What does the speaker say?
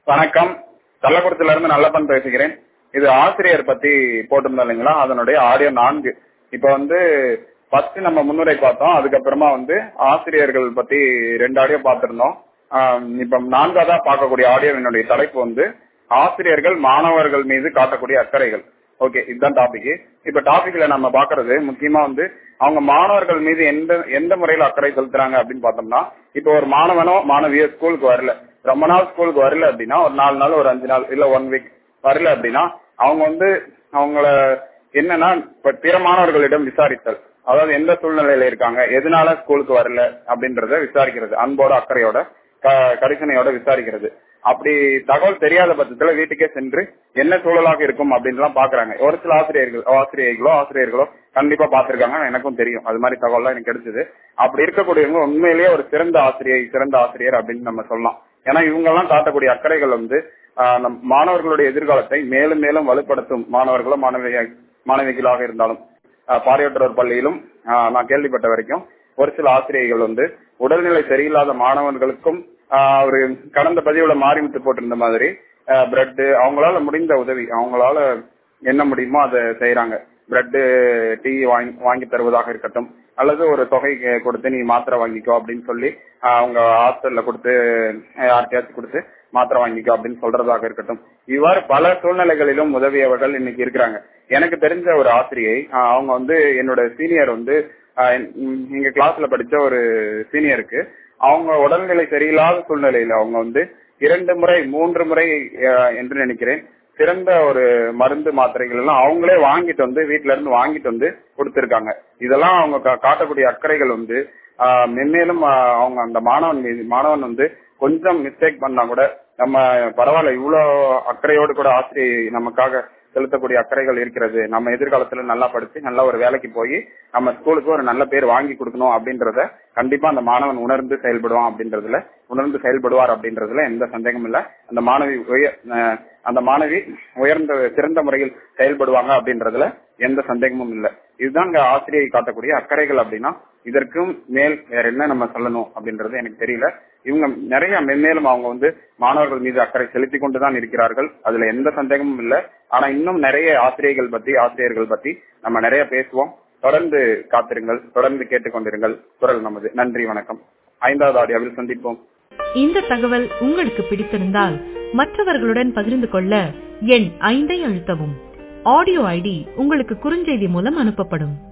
வணக்கம் கள்ளக்குறிச்சியில இருந்து நல்லப்பன் பேசுகிறேன் இது ஆசிரியர் பத்தி போட்டிருந்தோம் இல்லைங்களா அதனுடைய ஆடியோ நான்கு இப்ப வந்து ஃபர்ஸ்ட் நம்ம முன்னுரை பார்த்தோம் அதுக்கப்புறமா வந்து ஆசிரியர்கள் பத்தி ரெண்டு ஆடியோ பார்த்திருந்தோம் ஆஹ் இப்ப நான்காவதா பார்க்கக்கூடிய ஆடியோவினுடைய தலைப்பு வந்து ஆசிரியர்கள் மாணவர்கள் மீது காட்டக்கூடிய அக்கறைகள் ஓகே இதுதான் டாபிக் இப்ப டாபிக்ல நம்ம பாக்குறது முக்கியமா வந்து அவங்க மாணவர்கள் மீது எந்த எந்த முறையில அக்கறை செலுத்துறாங்க அப்படின்னு பார்த்தோம்னா இப்ப ஒரு மாணவனோ மாணவியோ ஸ்கூலுக்கு வரல ரொம்ப நாள் ஸ்கூலுக்கு வரல அப்படின்னா ஒரு நாலு நாள் ஒரு அஞ்சு நாள் இல்ல ஒன் வீக் வரல அப்படின்னா அவங்க வந்து அவங்கள என்னன்னா இப்ப பிற மாணவர்களிடம் விசாரித்தல் அதாவது எந்த சூழ்நிலையில இருக்காங்க எதனால ஸ்கூலுக்கு வரல அப்படின்றத விசாரிக்கிறது அன்போட அக்கறையோட கரிசனையோட விசாரிக்கிறது அப்படி தகவல் தெரியாத பட்சத்துல வீட்டுக்கே சென்று என்ன சூழலாக இருக்கும் அப்படின்னு பாக்குறாங்க ஒரு சில ஆசிரியர்கள் ஆசிரியர்களோ ஆசிரியர்களோ கண்டிப்பா பாத்திருக்காங்க எனக்கும் தெரியும் அது மாதிரி தகவல் எனக்கு கிடைச்சது அப்படி இருக்கக்கூடியவங்க உண்மையிலேயே ஒரு சிறந்த ஆசிரியை சிறந்த ஆசிரியர் அப்படின்னு நம்ம சொல்லலாம் ஏன்னா இவங்க எல்லாம் காட்டக்கூடிய அக்கறைகள் வந்து நம் மாணவர்களுடைய எதிர்காலத்தை மேலும் மேலும் வலுப்படுத்தும் மாணவர்களோ மாணவி மாணவிகளாக இருந்தாலும் பாரியாற்றோர் பள்ளியிலும் நான் கேள்விப்பட்ட வரைக்கும் ஒரு சில ஆசிரியர்கள் வந்து உடல்நிலை சரியில்லாத மாணவர்களுக்கும் ஒரு கடந்த பதிவுல மாறிமுத்து போட்டிருந்த மாதிரி பிரெட் அவங்களால முடிந்த உதவி அவங்களால என்ன முடியுமோ அதை செய்யறாங்க பிரெட் டீ வாங்கி வாங்கி தருவதாக இருக்கட்டும் அல்லது ஒரு தொகை கொடுத்து நீ மாத்திரை வாங்கிக்கோ அப்படின்னு சொல்லி அவங்க ஹாஸ்டல்ல கொடுத்து யார்கிட்டயாச்சும் கொடுத்து மாத்திரை வாங்கிக்கோ அப்படின்னு சொல்றதாக இருக்கட்டும் இவ்வாறு பல சூழ்நிலைகளிலும் உதவியவர்கள் இன்னைக்கு இருக்கிறாங்க எனக்கு தெரிஞ்ச ஒரு ஆசிரியை அவங்க வந்து என்னோட சீனியர் வந்து எங்க கிளாஸ்ல படிச்ச ஒரு சீனியருக்கு அவங்க உடல்நிலை சரியில்லாத சூழ்நிலையில அவங்க வந்து இரண்டு முறை மூன்று முறை என்று நினைக்கிறேன் சிறந்த ஒரு மருந்து மாத்திரைகள் எல்லாம் அவங்களே வாங்கிட்டு வந்து வீட்டுல இருந்து வாங்கிட்டு வந்து கொடுத்திருக்காங்க இதெல்லாம் அவங்க காட்டக்கூடிய அக்கறைகள் வந்து மென்மேலும் அவங்க அந்த மாணவன் மீது மாணவன் வந்து கொஞ்சம் மிஸ்டேக் பண்ணா கூட நம்ம பரவாயில்ல இவ்வளவு அக்கறையோடு கூட ஆசிரியை நமக்காக செலுத்தக்கூடிய அக்கறைகள் இருக்கிறது நம்ம எதிர்காலத்துல நல்லா படிச்சு நல்ல ஒரு வேலைக்கு போய் நம்ம ஸ்கூலுக்கு ஒரு நல்ல பேர் வாங்கி கொடுக்கணும் அப்படின்றத கண்டிப்பா அந்த மாணவன் உணர்ந்து செயல்படுவான் அப்படின்றதுல உணர்ந்து செயல்படுவார் அப்படின்றதுல எந்த சந்தேகமும் இல்ல அந்த மாணவி அந்த மாணவி உயர்ந்த சிறந்த முறையில் செயல்படுவாங்க அப்படின்றதுல எந்த சந்தேகமும் இல்ல இதுதான் ஆசிரியை காட்டக்கூடிய அக்கறைகள் அப்படின்னா இதற்கும் மேல் வேற என்ன நம்ம சொல்லணும் அப்படின்றது எனக்கு தெரியல இவங்க நிறைய மென்மேலும் அவங்க வந்து மாணவர்கள் மீது அக்கறை செலுத்தி கொண்டுதான் இருக்கிறார்கள் அதுல எந்த சந்தேகமும் இல்ல ஆனா இன்னும் நிறைய ஆசிரியர்கள் பத்தி ஆசிரியர்கள் பத்தி நம்ம நிறைய பேசுவோம் தொடர்ந்து காத்திருங்கள் தொடர்ந்து கேட்டுக்கொண்டிருங்கள் குரல் நமது நன்றி வணக்கம் ஐந்தாவது ஆடியோவில் சந்திப்போம் இந்த தகவல் உங்களுக்கு பிடித்திருந்தால் மற்றவர்களுடன் பகிர்ந்து கொள்ள எண் ஐந்தை அழுத்தவும் ஆடியோ ஐடி உங்களுக்கு குறுஞ்செய்தி மூலம் அனுப்பப்படும்